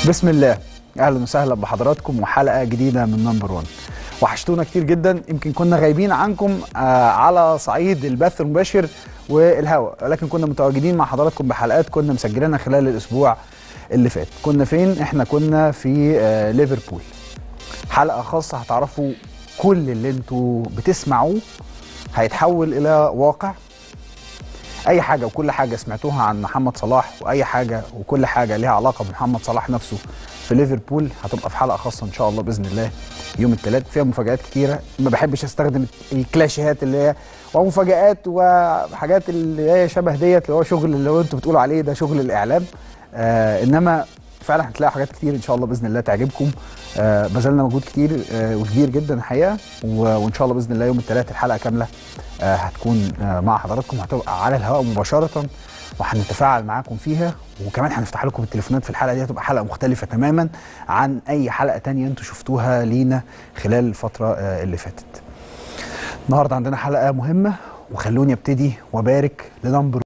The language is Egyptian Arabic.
بسم الله اهلا وسهلا بحضراتكم وحلقه جديده من نمبر 1 وحشتونا كتير جدا يمكن كنا غايبين عنكم آه على صعيد البث المباشر والهواء ولكن كنا متواجدين مع حضراتكم بحلقات كنا مسجلينها خلال الاسبوع اللي فات كنا فين احنا كنا في آه ليفربول حلقه خاصه هتعرفوا كل اللي انتوا بتسمعوه هيتحول الى واقع اي حاجه وكل حاجه سمعتوها عن محمد صلاح واي حاجه وكل حاجه ليها علاقه بمحمد صلاح نفسه في ليفربول هتبقى في حلقه خاصه ان شاء الله باذن الله يوم الثلاث فيها مفاجات كتيره ما بحبش استخدم الكلاشيهات اللي هي ومفاجات وحاجات اللي هي شبه ديت اللي هو شغل اللي هو انتوا بتقولوا عليه ده شغل الاعلام آه انما فعلا هتلاقوا حاجات كتير ان شاء الله باذن الله تعجبكم آه بذلنا مجهود كتير آه وكبير جدا الحقيقه وان شاء الله باذن الله يوم الثلاث الحلقه كامله آه هتكون آه مع حضراتكم هتبقى على الهواء مباشره وهنتفاعل معاكم فيها وكمان هنفتح لكم التليفونات في الحلقه دي هتبقى حلقه مختلفه تماما عن اي حلقه تانية انتوا شفتوها لينا خلال الفتره آه اللي فاتت. النهارده عندنا حلقه مهمه وخلوني ابتدي وابارك لنمبر